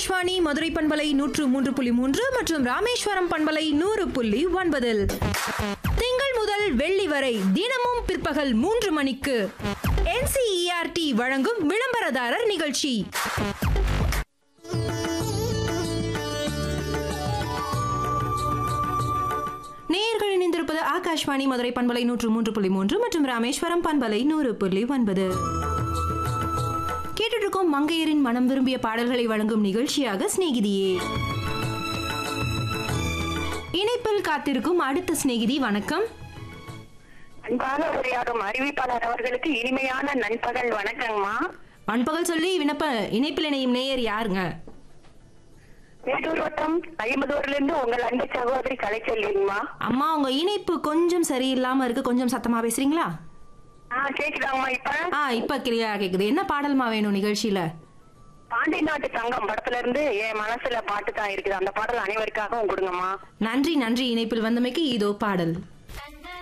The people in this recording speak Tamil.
ஆகாஷ்வாணி மதுரை பண்பலை நூற்று மூன்று புள்ளி மூன்று மற்றும் ராமேஸ்வரம் பண்பலை நூறு புள்ளி ஒன்பதில் திங்கள் முதல் வெள்ளி வரை தினமும் பிற்பகல் மூன்று மணிக்கு என்சிஇஆர்டி வழங்கும் விளம்பரதாரர் நிகழ்ச்சி நேயர்கள் இணைந்திருப்பது ஆகாஷ்வாணி மதுரை பண்பலை நூற்று மூன்று புள்ளி மூன்று மற்றும் ராமேஸ்வரம் பண்பலை நூறு புள்ளி ஒன்பது கேட்டுட்டு இருக்கோம் மங்கையரின் மனம் விரும்பிய பாடல்களை வழங்கும் நிகழ்ச்சியாக சிநேகிதியே இணைப்பில் காத்திருக்கும் அடுத்த சிநேகிதி வணக்கம் அன்பாக உரையாடும் அறிவிப்பாளர் அவர்களுக்கு இனிமையான நண்பகல் வணக்கங்கம்மா அன்பகல் சொல்லி விண்ணப்ப இணைப்பில் இணையும் நேயர் யாருங்க மேட்டூர் வட்டம் ஐம்பதூர்ல இருந்து உங்கள் அன்பு சகோதரி கலைச்செல்விங்கம்மா அம்மா உங்க இணைப்பு கொஞ்சம் சரியில்லாம இருக்கு கொஞ்சம் சத்தமா பேசுறீங்களா ஆ கேக்குதாங்கம்மா இப்ப ஆ இப்ப கிளியரா கேக்குது என்ன பாடல்மா வேணும் நிகழ்ச்சியில பாண்டி நாட்டு தங்கம் படத்துல இருந்து என் மனசுல பாட்டு தான் இருக்குது அந்த பாடல் அனைவருக்காகவும் கொடுங்கம்மா நன்றி நன்றி இணைப்பில் வந்தமைக்கு இதோ பாடல்